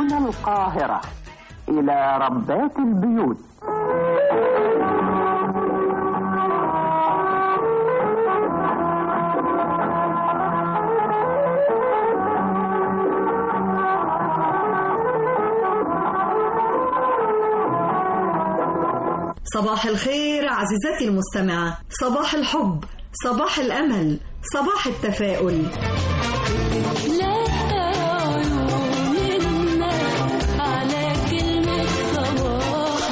من القاهرة إلى ربات البيوت صباح الخير عزيزتي المستمعة صباح الحب صباح الأمل صباح التفاؤل لا عيون الناس على كلمة صباح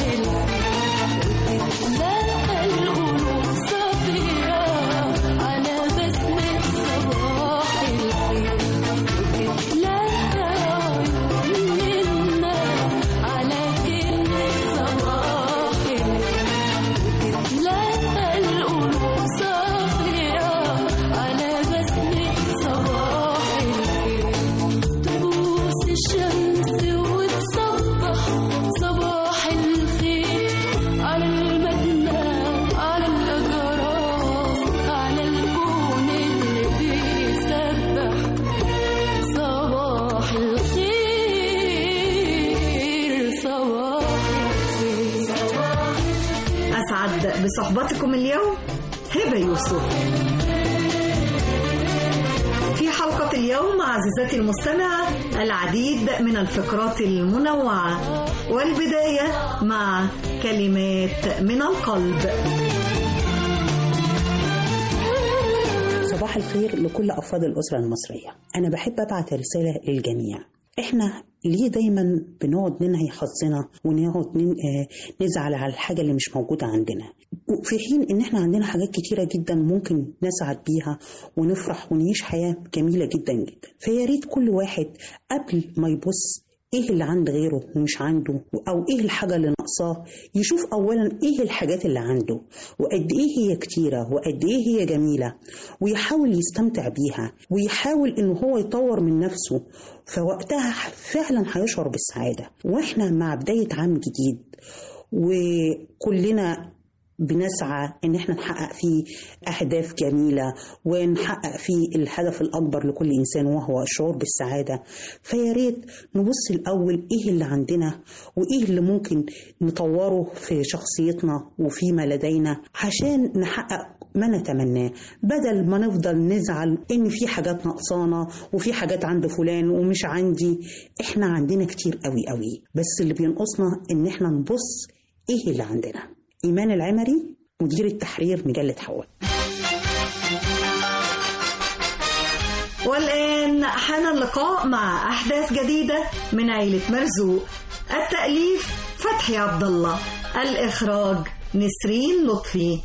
لا القلوب صافية على بسمة صباح لا عيون الناس على كلمة صباح لا القلوب صافية على بسمة صباح تبوس الشمس وتصبح صباح الخير على المبنى على الأجراس على الكون اللي بيسبح صباح الخير صباح الخير أسعد بصحبتكم اليوم هبة يوسف في حلقة اليوم عزيزتي المستمعة العديد من الفقرات المنوعة والبداية مع كلمات من القلب صباح الخير لكل أفراد الأسرة المصرية أنا بحب أبعت رسالة للجميع إحنا ليه دايما بنقعد ننهي حظنا ونقعد ن- آه، نزعل على الحاجة اللي مش موجودة عندنا في حين إن إحنا عندنا حاجات كتيرة جدا ممكن نسعد بيها ونفرح ونعيش حياة جميلة جدا جدا فيا ريت كل واحد قبل ما يبص ايه اللي عند غيره ومش عنده او ايه الحاجه اللي ناقصاه يشوف اولا ايه الحاجات اللي عنده وقد ايه هي كتيره وقد ايه هي جميله ويحاول يستمتع بيها ويحاول ان هو يطور من نفسه فوقتها فعلا هيشعر بالسعاده واحنا مع بدايه عام جديد وكلنا بنسعى ان احنا نحقق فيه اهداف جميله ونحقق فيه الهدف الاكبر لكل انسان وهو الشعور بالسعاده فيا ريت نبص الاول ايه اللي عندنا وايه اللي ممكن نطوره في شخصيتنا وفيما لدينا عشان نحقق ما نتمناه بدل ما نفضل نزعل ان في حاجات ناقصانا وفي حاجات عند فلان ومش عندي احنا عندنا كتير قوي قوي بس اللي بينقصنا ان احنا نبص ايه اللي عندنا ايمان العمري مدير التحرير مجله حواء والآن حان اللقاء مع أحداث جديدة من عيلة مرزوق التأليف فتحي عبد الله الإخراج نسرين لطفي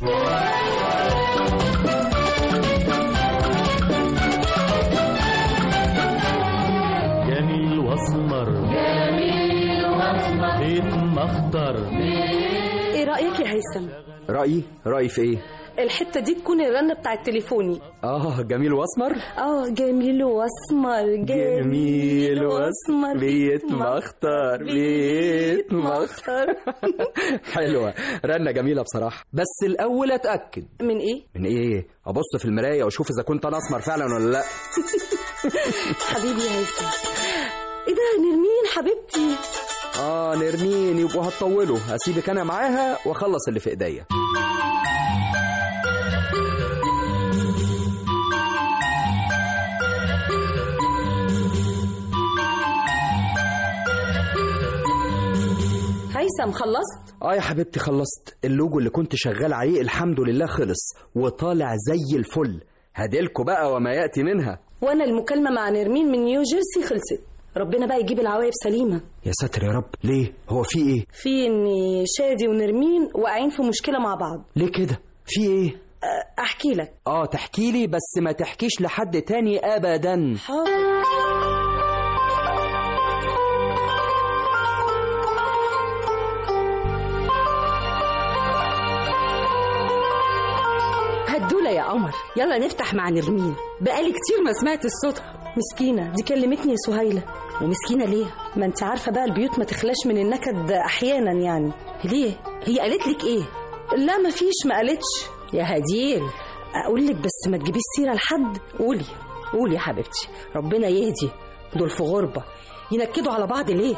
جميل واسمر جميل واسمر بيت مخضر ايه رأيك يا هيثم؟ رأيي رأيي في ايه الحتة دي تكون الرنة بتاعت تليفوني اه جميل واسمر اه جميل واسمر جميل واسمر بيت مختار بيت مختار حلوة رنة جميلة بصراحة بس الأول أتأكد من ايه؟ من إيه أبص في المراية وأشوف إذا كنت أنا أسمر فعلا ولا لأ حبيبي يا هيثم ايه ده نرمين حبيبتي آه نرمين يبقوا هتطولوا هسيبك أنا معاها وأخلص اللي في إيديا هيثم خلصت؟ اه يا حبيبتي خلصت اللوجو اللي كنت شغال عليه الحمد لله خلص وطالع زي الفل هديلكوا بقى وما يأتي منها وانا المكالمة مع نرمين من نيو جيرسي خلصت ربنا بقى يجيب العواقب سليمة يا ساتر يا رب ليه هو في ايه في ان شادي ونرمين واقعين في مشكلة مع بعض ليه كده في ايه أه، احكي لك اه تحكي لي بس ما تحكيش لحد تاني ابدا حاضر هدولة يا قمر يلا نفتح مع نرمين بقالي كتير ما سمعت صوتها مسكينة دي كلمتني يا سهيلة ومسكينة ليه ما انت عارفة بقى البيوت ما تخلاش من النكد احيانا يعني ليه هي قالت لك ايه لا ما فيش ما قالتش يا هديل اقول لك بس ما تجيبيش سيرة لحد قولي قولي يا حبيبتي ربنا يهدي دول في غربة ينكدوا على بعض ليه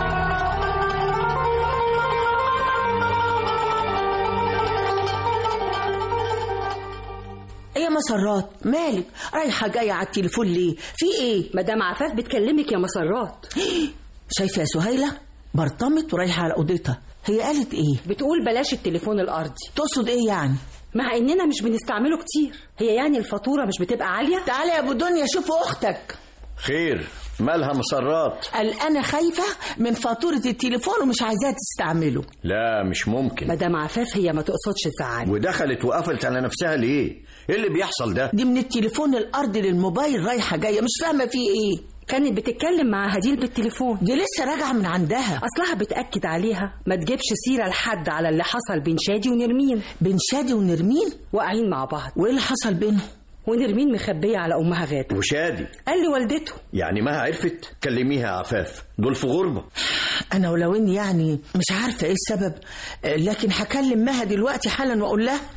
ايه يا مسرات مالك رايحه جايه على التليفون ليه في ايه مدام عفاف بتكلمك يا مسرات شايفه يا سهيله برطمت ورايحه على اوضتها هي قالت ايه بتقول بلاش التليفون الارضي تقصد ايه يعني مع اننا مش بنستعمله كتير هي يعني الفاتوره مش بتبقى عاليه تعالى يا ابو دنيا شوف اختك خير مالها مسرات قال انا خايفه من فاتوره التليفون ومش عايزاها تستعمله لا مش ممكن مدام عفاف هي ما تقصدش تزعلي ودخلت وقفلت على نفسها ليه ايه اللي بيحصل ده دي من التليفون الارضي للموبايل رايحه جايه مش فاهمه فيه ايه كانت بتتكلم مع هديل بالتليفون دي لسه راجعه من عندها اصلها بتاكد عليها ما تجيبش سيره لحد على اللي حصل بين شادي ونرمين بين شادي ونرمين واقعين مع بعض وايه اللي حصل بينهم ونرمين مخبيه على امها غاده وشادي قال لي والدته يعني ما عرفت كلميها يا عفاف دول في غربه انا ولو اني يعني مش عارفه ايه السبب آه، لكن هكلم مها دلوقتي حالا واقول لها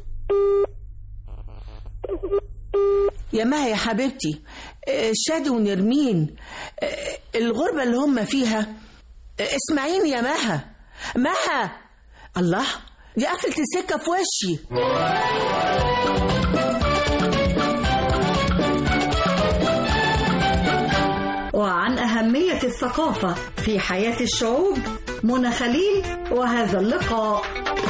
يا مها يا حبيبتي آه، شادي ونرمين آه، الغربة اللي هم فيها آه، اسمعيني يا مها مها الله دي قفلت السكة في وشي وعن أهمية الثقافة في حياة الشعوب منى خليل وهذا اللقاء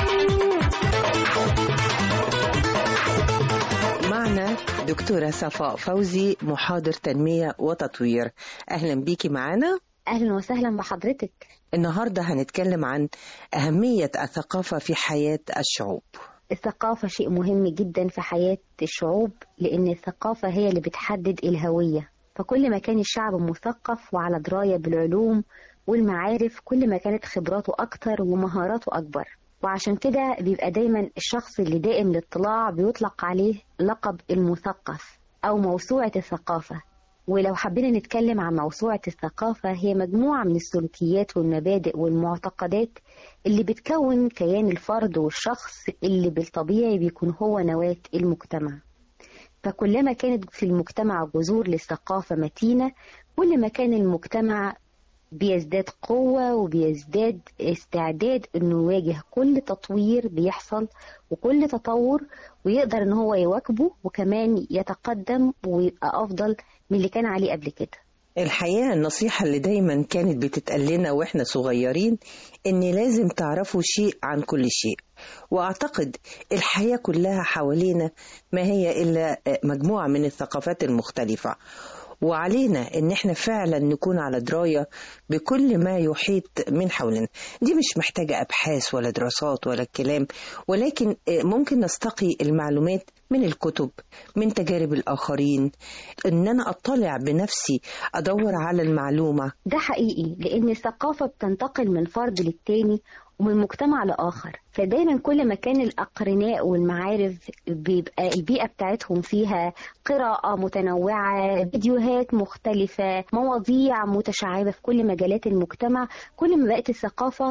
معنا دكتورة صفاء فوزي محاضر تنمية وتطوير أهلا بيكي معنا أهلا وسهلا بحضرتك النهاردة هنتكلم عن أهمية الثقافة في حياة الشعوب الثقافة شيء مهم جدا في حياة الشعوب لأن الثقافة هي اللي بتحدد الهوية فكل ما كان الشعب مثقف وعلى دراية بالعلوم والمعارف كل ما كانت خبراته أكتر ومهاراته أكبر وعشان كده بيبقى دايما الشخص اللي دائم الاطلاع بيطلق عليه لقب المثقف أو موسوعة الثقافة ولو حبينا نتكلم عن موسوعة الثقافة هي مجموعة من السلوكيات والمبادئ والمعتقدات اللي بتكون كيان الفرد والشخص اللي بالطبيعي بيكون هو نواة المجتمع فكلما كانت في المجتمع جذور للثقافة متينة كل ما كان المجتمع بيزداد قوة وبيزداد استعداد انه يواجه كل تطوير بيحصل وكل تطور ويقدر ان هو يواكبه وكمان يتقدم ويبقى افضل من اللي كان عليه قبل كده الحقيقة النصيحة اللي دايما كانت بتتقال لنا واحنا صغيرين ان لازم تعرفوا شيء عن كل شيء واعتقد الحياة كلها حوالينا ما هي الا مجموعة من الثقافات المختلفة وعلينا ان احنا فعلا نكون على درايه بكل ما يحيط من حولنا دي مش محتاجه ابحاث ولا دراسات ولا الكلام ولكن ممكن نستقي المعلومات من الكتب من تجارب الاخرين ان انا اطلع بنفسي ادور على المعلومه ده حقيقي لان الثقافه بتنتقل من فرد للتاني ومن مجتمع لآخر فدايما كل ما كان الأقرناء والمعارف بيبقى البيئة بتاعتهم فيها قراءة متنوعة فيديوهات مختلفة مواضيع متشعبة في كل مجالات المجتمع كل ما بقت الثقافة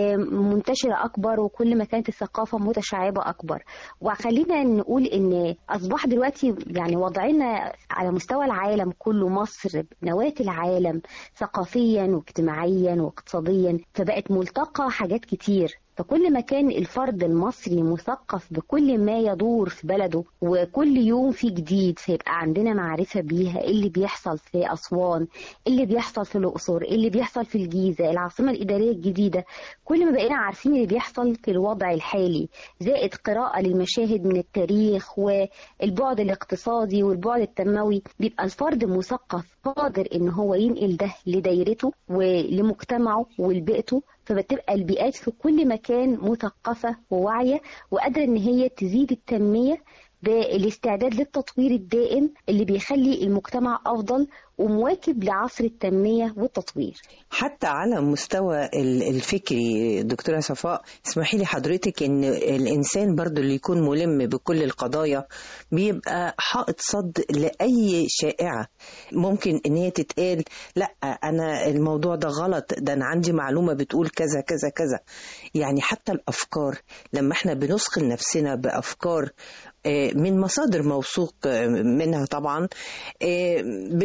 منتشرة أكبر وكل ما كانت الثقافة متشعبة أكبر وخلينا نقول إن أصبح دلوقتي يعني وضعنا على مستوى العالم كله مصر نواة العالم ثقافيا واجتماعيا واقتصاديا فبقت ملتقى حاجات كتير فكل ما كان الفرد المصري مثقف بكل ما يدور في بلده وكل يوم في جديد فيبقى عندنا معرفة بيها إيه اللي بيحصل في أسوان إيه اللي بيحصل في الأقصر إيه اللي بيحصل في الجيزة العاصمة الإدارية الجديدة كل ما بقينا عارفين اللي بيحصل في الوضع الحالي زائد قراءة للمشاهد من التاريخ والبعد الاقتصادي والبعد التنموي بيبقى الفرد مثقف قادر إن هو ينقل ده لدايرته ولمجتمعه ولبيئته فبتبقى البيئات في كل مكان مثقفة وواعية وقادرة إن هي تزيد التنمية بالاستعداد للتطوير الدائم اللي بيخلي المجتمع أفضل ومواكب لعصر التنمية والتطوير حتى على مستوى الفكري دكتورة صفاء اسمحي لي حضرتك ان الانسان برضو اللي يكون ملم بكل القضايا بيبقى حائط صد لاي شائعة ممكن ان هي تتقال لا انا الموضوع ده غلط ده انا عندي معلومة بتقول كذا كذا كذا يعني حتى الافكار لما احنا بنثقل نفسنا بافكار من مصادر موثوق منها طبعا بنبقى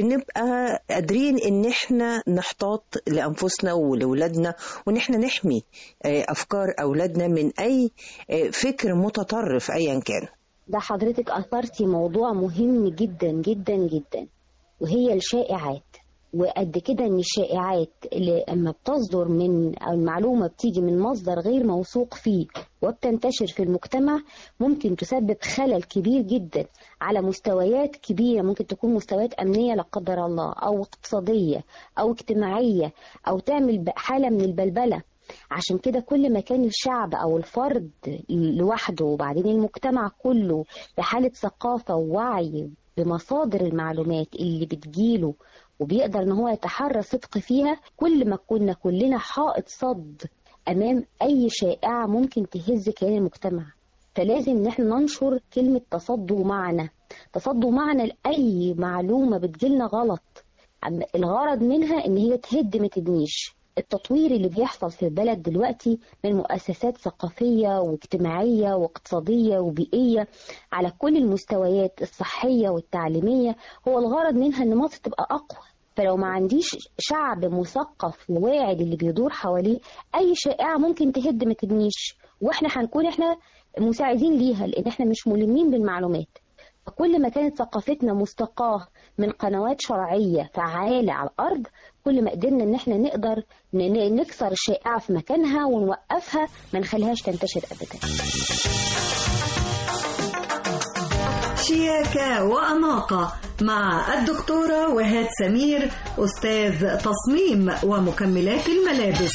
نبقى قادرين ان احنا نحتاط لانفسنا ولولادنا وان احنا نحمي آه، افكار اولادنا من اي آه، فكر متطرف ايا كان ده حضرتك أثرتي موضوع مهم جدا جدا جدا وهي الشائعات وقد كده ان الشائعات اللي اما بتصدر من او المعلومه بتيجي من مصدر غير موثوق فيه وبتنتشر في المجتمع ممكن تسبب خلل كبير جدا على مستويات كبيره ممكن تكون مستويات امنيه لا قدر الله او اقتصاديه او اجتماعيه او تعمل ب- حاله من البلبله عشان كده كل ما كان الشعب او الفرد لوحده وبعدين المجتمع كله بحاله ثقافه ووعي بمصادر المعلومات اللي بتجيله وبيقدر ان هو يتحرى صدق فيها كل ما كنا كلنا حائط صد امام اي شائعه ممكن تهز كيان المجتمع فلازم ان احنا ننشر كلمه تصدوا معنا تصدوا معنا لاي معلومه بتجيلنا غلط عم- الغرض منها ان هي تهد ما تبنيش التطوير اللي بيحصل في البلد دلوقتي من مؤسسات ثقافية واجتماعية واقتصادية وبيئية على كل المستويات الصحية والتعليمية هو الغرض منها ان مصر تبقى اقوى فلو ما عنديش شعب مثقف وواعي اللي بيدور حواليه اي شائعة ممكن تهد ما تبنيش واحنا هنكون احنا مساعدين ليها لان احنا مش ملمين بالمعلومات فكل ما كانت ثقافتنا مستقاة من قنوات شرعية فعالة على الأرض كل ما قدرنا إن احنا نقدر ن- ن- نكسر الشائعة في مكانها ونوقفها ما نخليهاش تنتشر أبدا شياكة وأناقة مع الدكتورة وهاد سمير أستاذ تصميم ومكملات الملابس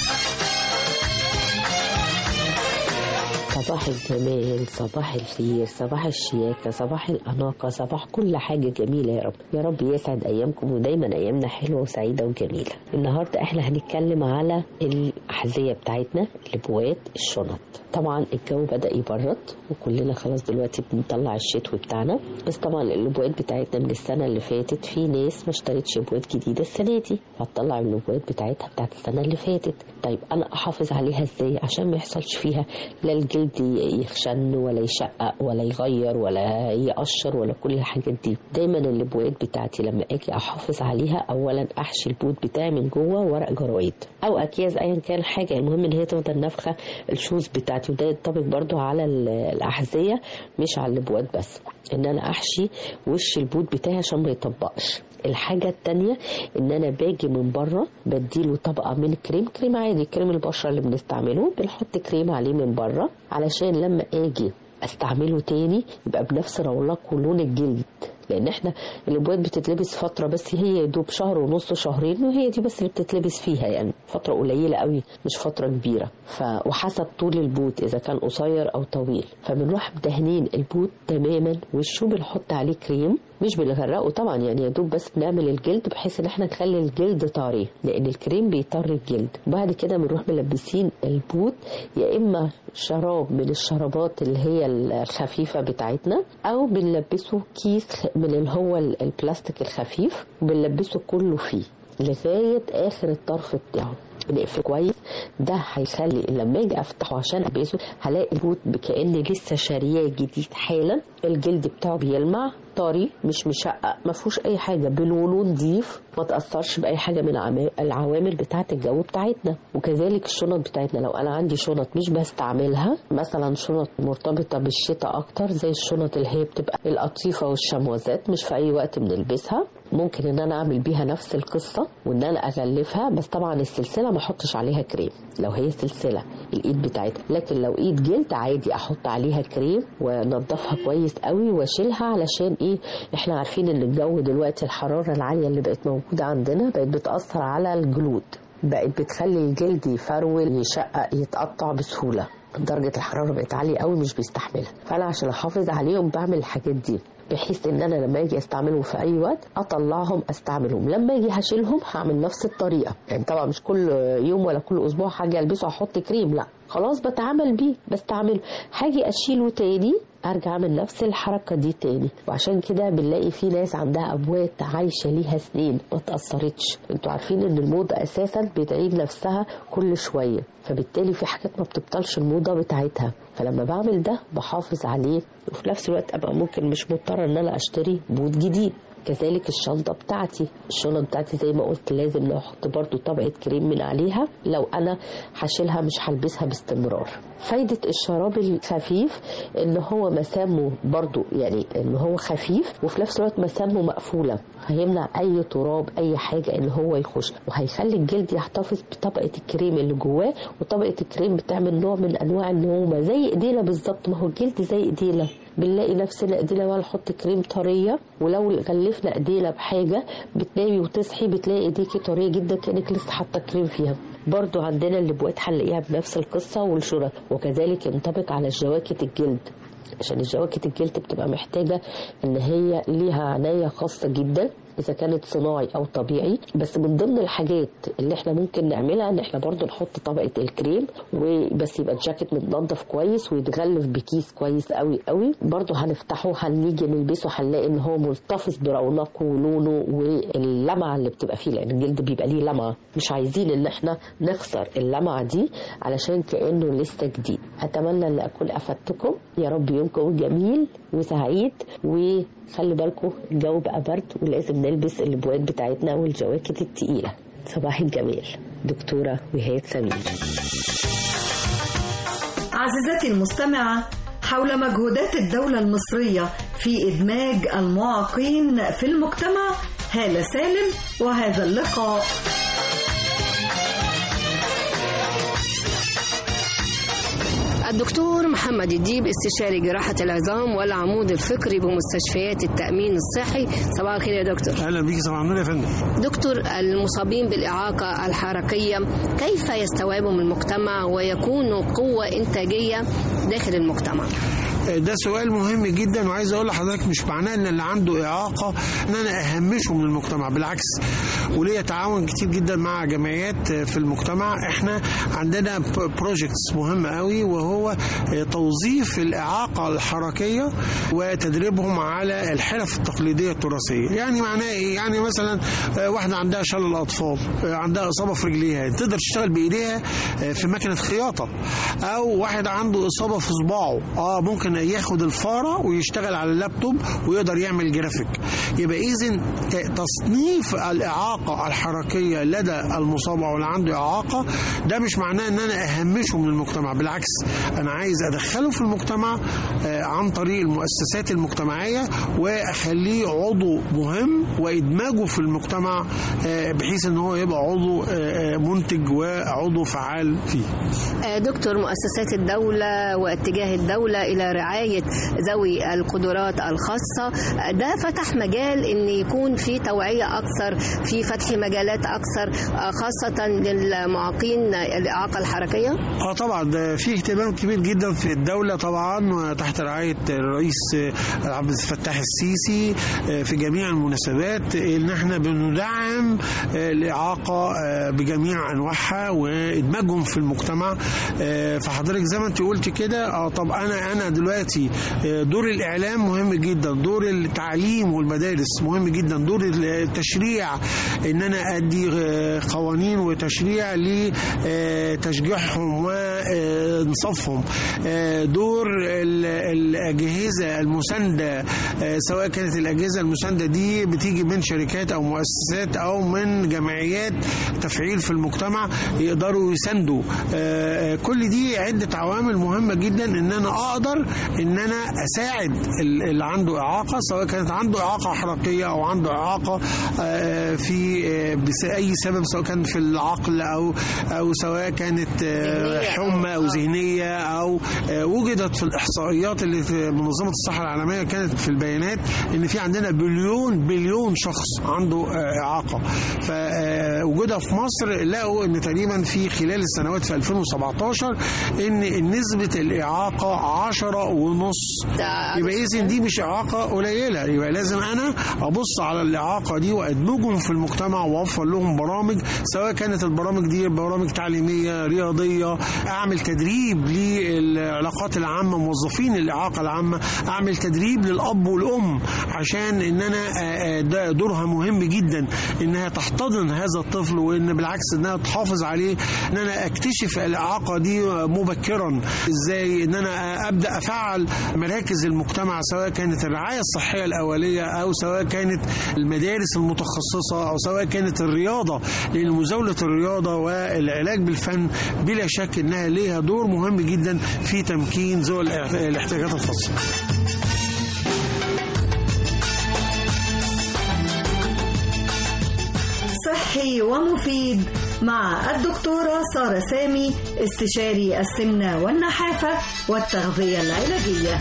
صباح الجمال صباح الخير صباح الشياكة صباح الأناقة صباح كل حاجة جميلة يا رب يا رب يسعد أيامكم ودايما أيامنا حلوة وسعيدة وجميلة النهاردة احنا هنتكلم على الأحذية بتاعتنا البوات الشنط طبعا الجو بدأ يبرد وكلنا خلاص دلوقتي بنطلع الشتوي بتاعنا بس طبعا البوات بتاعتنا من السنة اللي فاتت في ناس ما اشترتش بوات جديدة السنة دي هتطلع البوات بتاعتها بتاعت السنة اللي فاتت طيب أنا أحافظ عليها إزاي عشان ما يحصلش فيها لا الجلد يخشن ولا يشقق ولا يغير ولا يقشر ولا كل الحاجات دي دايما البوات بتاعتي لما اجي احافظ عليها اولا احشي البوت بتاعي من جوه ورق جرايد او اكياس ايا كان حاجه المهم ان هي تفضل نافخه الشوز بتاعتي وده ينطبق برضو على ال- الاحذيه مش على البوات بس ان انا احشي وش البوت بتاعي عشان ما يطبقش الحاجة التانية ان انا باجي من بره بديله طبقة من كريم كريم عادي كريم البشرة اللي بنستعمله بنحط كريم عليه من بره علشان لما اجي استعمله تاني يبقى بنفس رونق ولون الجلد لان احنا الابوات بتتلبس فتره بس هي يا دوب شهر ونص شهرين وهي دي بس اللي بتتلبس فيها يعني فتره قليله قوي مش فتره كبيره ف وحسب طول البوت اذا كان قصير او طويل فبنروح مدهنين البوت تماما وشه بنحط عليه كريم مش بنغرقه طبعا يعني يا دوب بس بنعمل الجلد بحيث ان احنا نخلي الجلد طري لان الكريم بيطر الجلد وبعد كده بنروح ملبسين البوت يا اما شراب من الشرابات اللي هي الخفيفه بتاعتنا او بنلبسه كيس خ- من اللي هو ال- البلاستيك الخفيف وبنلبسه كله فيه لغايه اخر الطرف بتاعه بنقفل كويس ده هيخلي لما اجي افتحه عشان البسه هلاقي البوت كاني لسه شارياه جديد حالا الجلد بتاعه بيلمع طري مش مشقق ما فيهوش اي حاجه بلونه نضيف ما تاثرش باي حاجه من عما- العوامل بتاعه الجو بتاعتنا وكذلك الشنط بتاعتنا لو انا عندي شنط مش بستعملها مثلا شنط مرتبطه بالشتاء اكتر زي الشنط اللي هي بتبقى القطيفه والشموزات مش في اي وقت بنلبسها ممكن ان انا اعمل بيها نفس القصه وان انا اغلفها بس طبعا السلسله ما احطش عليها كريم لو هي سلسله الايد بتاعتها لكن لو ايد جلد عادي احط عليها كريم وانضفها كويس قوي واشيلها علشان ايه احنا عارفين ان الجو دلوقتي الحراره العاليه اللي بقت موجوده عندنا بقت بتاثر على الجلود بقت بتخلي الجلد يفرول يشقق يتقطع بسهوله درجة الحرارة بقت عالية قوي مش بيستحملها فأنا عشان أحافظ عليهم بعمل الحاجات دي بحيث ان انا لما اجي استعملهم في اي وقت اطلعهم استعملهم لما اجي هشيلهم هعمل نفس الطريقه يعني طبعا مش كل يوم ولا كل اسبوع حاجه البسه احط كريم لا خلاص بتعامل بيه بستعمله هاجي اشيله تاني ارجع اعمل نفس الحركه دي تاني وعشان كده بنلاقي في ناس عندها ابوات عايشه ليها سنين ما تاثرتش انتوا عارفين ان الموضه اساسا بتعيد نفسها كل شويه فبالتالي في حاجات ما بتبطلش الموضه بتاعتها فلما بعمل ده بحافظ عليه وفي نفس الوقت ابقى ممكن مش مضطره ان انا اشتري بوت جديد كذلك الشنطه بتاعتي الشنطه بتاعتي زي ما قلت لازم نحط برضو طبقه كريم من عليها لو انا هشيلها مش هلبسها باستمرار فايده الشراب الخفيف ان هو مسامه برضو يعني ان هو خفيف وفي نفس الوقت مسامه مقفوله هيمنع اي تراب اي حاجه ان هو يخش وهيخلي الجلد يحتفظ بطبقه الكريم اللي جواه وطبقه الكريم بتعمل نوع من انواع النعومه زي ايدينا بالظبط ما هو الجلد زي ايدينا بنلاقي نفسنا ايدينا بقى نحط كريم طريه ولو غلفنا ايدينا بحاجه بتنامي وتصحي بتلاقي ايديكي طريه جدا كانك لسه حاطه كريم فيها برضو عندنا اللبوات هنلاقيها بنفس القصة والشرط وكذلك ينطبق على الجواكت الجلد عشان الجواكت الجلد بتبقى محتاجة ان هي ليها عناية خاصة جدا اذا كانت صناعي او طبيعي بس من ضمن الحاجات اللي احنا ممكن نعملها ان احنا برضو نحط طبقه الكريم وبس يبقى الجاكيت متنضف كويس ويتغلف بكيس كويس قوي قوي برضو هنفتحه هنيجي نلبسه هنلاقي ان هو ملتفظ برونقه ولونه واللمعه اللي بتبقى فيه لان الجلد بيبقى ليه لمعه مش عايزين ان احنا نخسر اللمعه دي علشان كانه لسه جديد اتمنى ان اكون افدتكم يا رب يومكم جميل وسعيد وخلي بالكم الجو بقى برد ولازم نلبس البوات بتاعتنا والجواكت التقيله صباح الجميل دكتوره وهاد سمير عزيزتي المستمعة حول مجهودات الدولة المصرية في إدماج المعاقين في المجتمع هالة سالم وهذا اللقاء الدكتور محمد الديب استشاري جراحة العظام والعمود الفقري بمستشفيات التأمين الصحي صباح الخير يا دكتور اهلا بيكي صباح النور يا فندم دكتور المصابين بالإعاقة الحركية كيف يستوعبهم المجتمع ويكونوا قوة إنتاجية داخل المجتمع ده سؤال مهم جدا وعايز اقول لحضرتك مش معناه ان اللي عنده اعاقه ان انا اهمشه من المجتمع بالعكس وليا تعاون كتير جدا مع جمعيات في المجتمع احنا عندنا بروجكتس مهمه قوي وهو توظيف الاعاقه الحركيه وتدريبهم على الحرف التقليديه التراثيه يعني معناه ايه يعني مثلا واحده عندها شلل الاطفال عندها اصابه في رجليها تقدر تشتغل بايديها في مكنه خياطه او واحد عنده اصابه في صباعه اه ممكن ياخد الفاره ويشتغل على اللابتوب ويقدر يعمل جرافيك يبقى اذا تصنيف الاعاقه الحركيه لدى المصاب او اللي عنده اعاقه ده مش معناه ان انا اهمشه من المجتمع بالعكس انا عايز ادخله في المجتمع عن طريق المؤسسات المجتمعيه واخليه عضو مهم وادماجه في المجتمع بحيث ان هو يبقى عضو منتج وعضو فعال فيه دكتور مؤسسات الدوله واتجاه الدوله الى رعايه ذوي القدرات الخاصه ده فتح مجال ان يكون في توعيه اكثر في فتح مجالات اكثر خاصه للمعاقين الاعاقه الحركيه اه طبعا ده في اهتمام كبير جدا في الدوله طبعا وتحت رعايه الرئيس عبد الفتاح السيسي في جميع المناسبات ان احنا بندعم الاعاقه بجميع انواعها وادماجهم في المجتمع فحضرتك زي ما انت قلت كده اه طب انا انا دلوقتي دور الاعلام مهم جدا دور التعليم والمدارس مهم جدا دور التشريع ان انا ادي قوانين وتشريع لتشجيعهم وانصافهم دور الاجهزه المسانده سواء كانت الاجهزه المسانده دي بتيجي من شركات او مؤسسات او من جمعيات تفعيل في المجتمع يقدروا يساندوا كل دي عده عوامل مهمه جدا ان انا اقدر ان انا اساعد اللي عنده اعاقه سواء كانت عنده اعاقه حركيه او عنده اعاقه في باي سبب سواء كان في العقل او او سواء كانت حمى او ذهنيه او وجدت في الاحصائيات اللي في منظمه الصحه العالميه كانت في البيانات ان في عندنا بليون بليون شخص عنده اعاقه فوجودها في مصر لقوا ان تقريبا في خلال السنوات في 2017 ان نسبه الاعاقه 10 ونص يبقى اذا دي مش اعاقه قليله يبقى لازم انا ابص على الاعاقه دي وادمجهم في المجتمع واوفر لهم برامج سواء كانت البرامج دي برامج تعليميه رياضيه اعمل تدريب للعلاقات العامه موظفين الاعاقه العامه اعمل تدريب للاب والام عشان ان انا ده دورها مهم جدا انها تحتضن هذا الطفل وان بالعكس انها تحافظ عليه ان انا اكتشف الاعاقه دي مبكرا ازاي ان انا ابدا افعل نفعل مراكز المجتمع سواء كانت الرعاية الصحية الأولية أو سواء كانت المدارس المتخصصة أو سواء كانت الرياضة لأن مزاولة الرياضة والعلاج بالفن بلا شك أنها ليها دور مهم جدا في تمكين ذوي الاحتياجات الخاصة صحي ومفيد مع الدكتورة سارة سامي استشاري السمنة والنحافة والتغذية العلاجية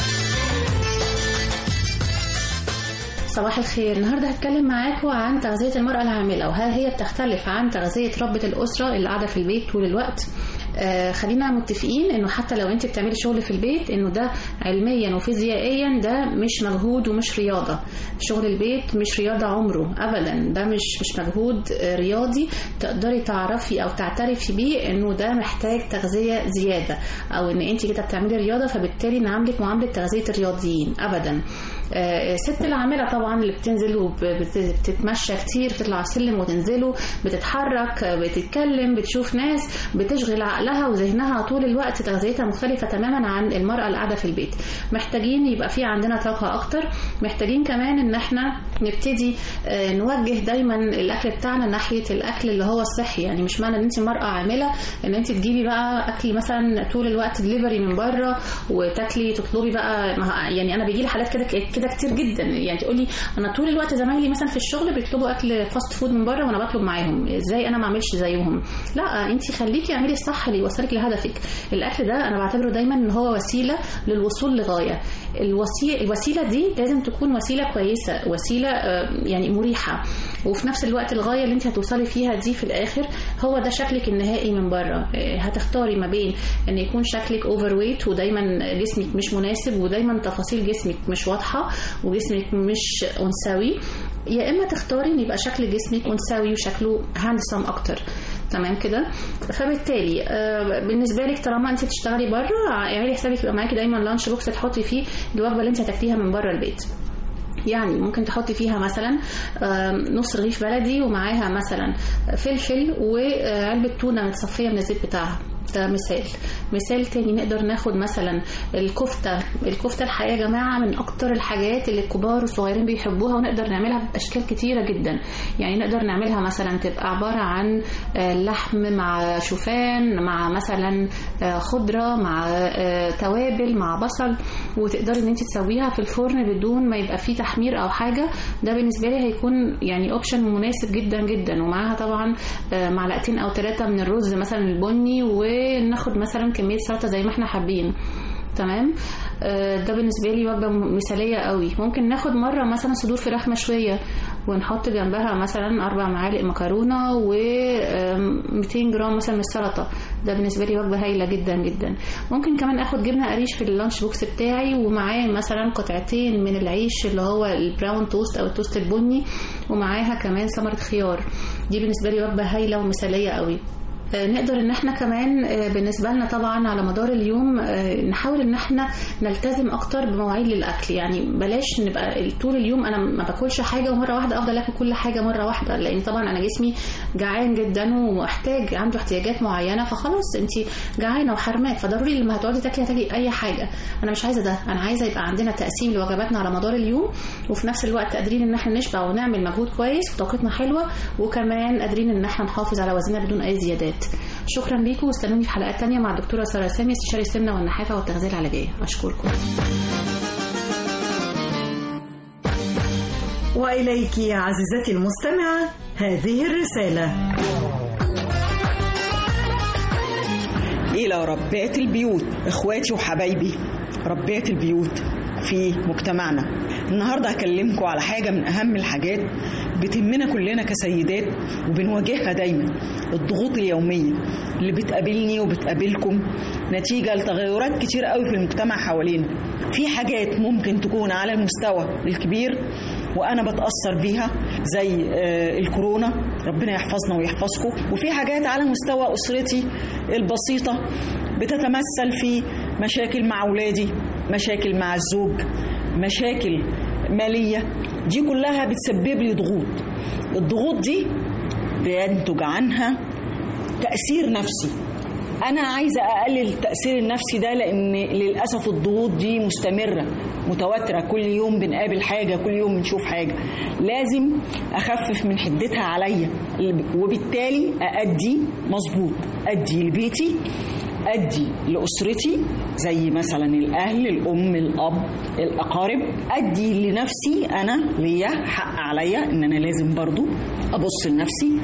صباح الخير النهارده هتكلم معاكم عن تغذية المرأة العاملة وهل هي بتختلف عن تغذية ربة الأسرة اللي قاعدة في البيت طول الوقت آه خلينا متفقين انه حتى لو انت بتعملي شغل في البيت انه ده علميا وفيزيائيا ده مش مجهود ومش رياضه شغل البيت مش رياضه عمره ابدا ده مش مش مجهود آه، رياضي تقدري تعرفي او تعترفي بيه انه ده محتاج تغذيه زياده او ان انت كده بتعملي رياضه فبالتالي نعاملك معامله تغذيه الرياضيين ابدا آه، الست العامله طبعا اللي بتنزل وبتتمشى كتير بتطلع السلم وتنزله بتتحرك آه، بتتكلم بتشوف ناس بتشغل عقلها وذهنها طول الوقت تغذيتها مختلفه تماما عن المراه اللي قاعده في البيت محتاجين يبقى في عندنا طاقه اكتر محتاجين كمان ان احنا نبتدي آه، نوجه دايما الاكل بتاعنا ناحيه الاكل اللي هو الصحي يعني مش معنى ان انت مراه عامله ان انت تجيبي بقى اكل مثلا طول الوقت دليفري من بره وتاكلي تطلبي بقى ما- يعني انا بيجي لي حالات كده كده كتير جدا يعني تقولي انا طول الوقت زمايلي مثلا في الشغل بيطلبوا اكل فاست فود من بره وانا بطلب معاهم ازاي انا ما اعملش زيهم لا انت خليكي اعملي الصح اللي يوصلك لهدفك الاكل ده انا بعتبره دايما ان هو وسيله للوصول لغايه الوسيله الوسيله دي لازم تكون وسيله كويسه وسيله آه، يعني مريحه وفي نفس الوقت الغايه اللي انت هتوصلي فيها دي في الاخر هو ده شكلك النهائي من بره آه، هتختاري ما بين ان يكون شكلك اوفر ويت ودايما جسمك مش مناسب ودايما تفاصيل جسمك مش واضحه وجسمك مش انثوي يا اما تختاري ان يبقى شكل جسمك انثوي وشكله هاندسم اكتر تمام كده فبالتالي آه، بالنسبه لك طالما انت بتشتغلي بره اعملي حسابك يبقى معاكي دايما لانش بوكس تحطي فيه الوجبه اللي انت هتاكليها من بره البيت يعني ممكن تحطي فيها مثلا آم، نص رغيف بلدي ومعاها مثلا فلفل وعلبة تونة متصفية من الزيت بتاعها ده مثال مثال تاني نقدر ناخد مثلا الكفتة الكفتة الحقيقة يا جماعة من أكتر الحاجات اللي الكبار والصغيرين بيحبوها ونقدر نعملها بأشكال كتيرة جدا يعني نقدر نعملها مثلا تبقى عبارة عن آه، لحم مع شوفان مع مثلا آه، خضرة مع آه، توابل مع بصل وتقدري ان انت تسويها في الفرن بدون ما يبقى فيه تحمير او حاجة ده بالنسبة لي هيكون يعني اوبشن مناسب جدا جدا ومعاها طبعا آه، معلقتين او ثلاثة من الرز مثلا البني وناخد مثلا كمية سلطة زي ما احنا حابين تمام آه، ده بالنسبه لي وجبه م- مثاليه قوي ممكن ناخد مره مثلا صدور فراخ مشويه ونحط جنبها مثلا اربع معالق مكرونه و 200 جرام مثلا من السلطه ده بالنسبه لي وجبه هايله جدا جدا ممكن كمان اخد جبنه قريش في اللانش بوكس بتاعي ومعاه مثلا قطعتين من العيش اللي هو البراون توست او التوست البني ومعاها كمان ثمره خيار دي بالنسبه لي وجبه هايله ومثاليه قوي آه، نقدر ان احنا كمان آه، بالنسبه لنا طبعا على مدار اليوم آه، نحاول ان احنا نلتزم اكتر بمواعيد للاكل يعني بلاش نبقى طول اليوم انا ما باكلش حاجه ومره واحده افضل اكل كل حاجه مره واحده لان طبعا انا جسمي جعان جدا ومحتاج عنده احتياجات معينه فخلاص انت جعانه وحرماك فضروري لما هتقعدي تاكلي هتاكلي اي حاجه انا مش عايزه ده انا عايزه يبقى عندنا تقسيم لوجباتنا على مدار اليوم وفي نفس الوقت قادرين ان احنا نشبع ونعمل مجهود كويس وطاقتنا حلوه وكمان قادرين ان احنا نحافظ على وزننا بدون اي زيادات شكرا ليكم واستنوني في حلقات تانية مع الدكتورة سارة سامي استشاري السمنة والنحافة والتغذية العلاجية أشكركم وإليك يا عزيزتي المستمعة هذه الرسالة إلى ربات البيوت إخواتي وحبايبي ربات البيوت في مجتمعنا النهاردة هكلمكم على حاجة من أهم الحاجات بتهمنا كلنا كسيدات وبنواجهها دايما الضغوط اليومية اللي بتقابلني وبتقابلكم نتيجة لتغيرات كتير قوي في المجتمع حوالينا في حاجات ممكن تكون على المستوى الكبير وانا بتاثر بيها زي آه، الكورونا ربنا يحفظنا ويحفظكم وفي حاجات على مستوى اسرتي البسيطه بتتمثل في مشاكل مع اولادي مشاكل مع الزوج مشاكل ماليه دي كلها بتسبب لي ضغوط الضغوط دي بينتج عنها تاثير نفسي انا عايزه اقلل التاثير النفسي ده لان للاسف الضغوط دي مستمره متواتره كل يوم بنقابل حاجه كل يوم بنشوف حاجه لازم اخفف من حدتها عليا وبالتالي اادي مظبوط ادي لبيتي ادي لاسرتي زي مثلا الاهل الام الاب الاقارب ادي لنفسي انا ليا حق عليا ان انا لازم برضو ابص لنفسي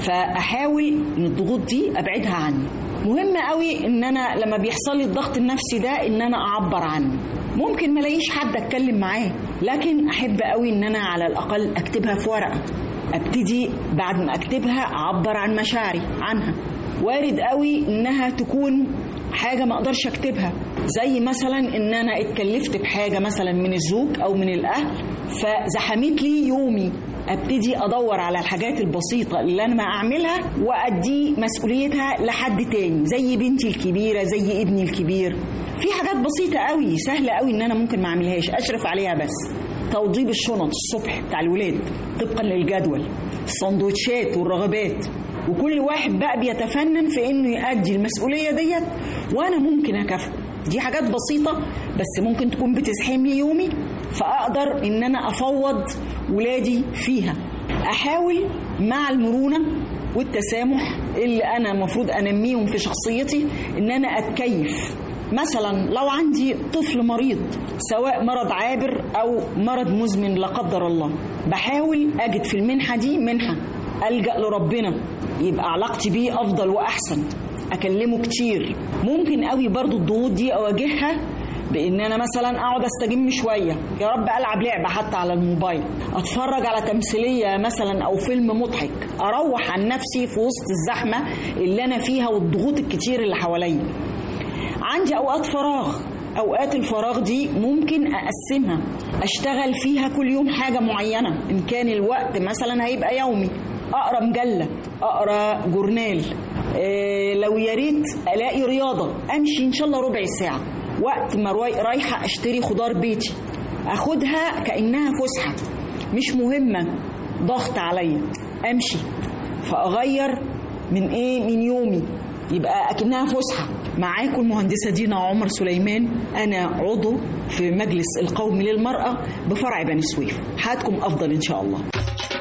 فاحاول ان الضغوط دي ابعدها عني مهم قوي ان انا لما بيحصل لي الضغط النفسي ده ان انا اعبر عنه ممكن ما الاقيش حد اتكلم معاه لكن احب قوي ان انا على الاقل اكتبها في ورقه ابتدي بعد ما اكتبها اعبر عن مشاعري عنها وارد قوي انها تكون حاجه ما اقدرش اكتبها زي مثلا ان انا اتكلفت بحاجه مثلا من الزوج او من الاهل فزحمت لي يومي ابتدي ادور على الحاجات البسيطه اللي انا ما اعملها وادي مسؤوليتها لحد تاني زي بنتي الكبيره زي ابني الكبير في حاجات بسيطه قوي سهله قوي ان انا ممكن ما اعملهاش اشرف عليها بس توضيب الشنط الصبح بتاع الولاد طبقا للجدول السندوتشات والرغبات وكل واحد بقى بيتفنن في انه يؤدي المسؤوليه ديت وانا ممكن اكافئه دي حاجات بسيطه بس ممكن تكون بتزحم لي يومي فاقدر ان انا افوض ولادي فيها احاول مع المرونه والتسامح اللي انا المفروض انميهم في شخصيتي ان انا اتكيف مثلا لو عندي طفل مريض سواء مرض عابر او مرض مزمن لا قدر الله بحاول اجد في المنحه دي منحه الجا لربنا يبقى علاقتي بيه افضل واحسن اكلمه كتير ممكن قوي برضو الضغوط دي اواجهها بان انا مثلا اقعد استجم شويه يا رب العب لعبه حتى على الموبايل اتفرج على تمثيليه مثلا او فيلم مضحك اروح عن نفسي في وسط الزحمه اللي انا فيها والضغوط الكتير اللي حواليا عندي اوقات فراغ اوقات الفراغ دي ممكن اقسمها اشتغل فيها كل يوم حاجه معينه ان كان الوقت مثلا هيبقى يومي اقرا مجله اقرا جورنال إيه لو يا ريت الاقي رياضه امشي ان شاء الله ربع ساعه وقت ما رايحه اشتري خضار بيتي اخدها كانها فسحه مش مهمه ضغط عليا امشي فاغير من ايه من يومي يبقى اكنها فسحه معاكم المهندسه دينا عمر سليمان انا عضو في مجلس القومي للمراه بفرع بني سويف حياتكم افضل ان شاء الله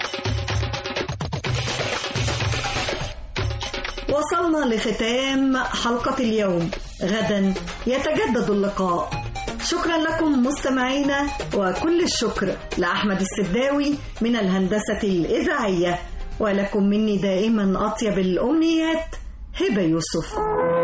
وصلنا لختام حلقة اليوم غدا يتجدد اللقاء شكرا لكم مستمعينا وكل الشكر لأحمد السداوي من الهندسة الإذاعية ولكم مني دائما أطيب الأمنيات هبة يوسف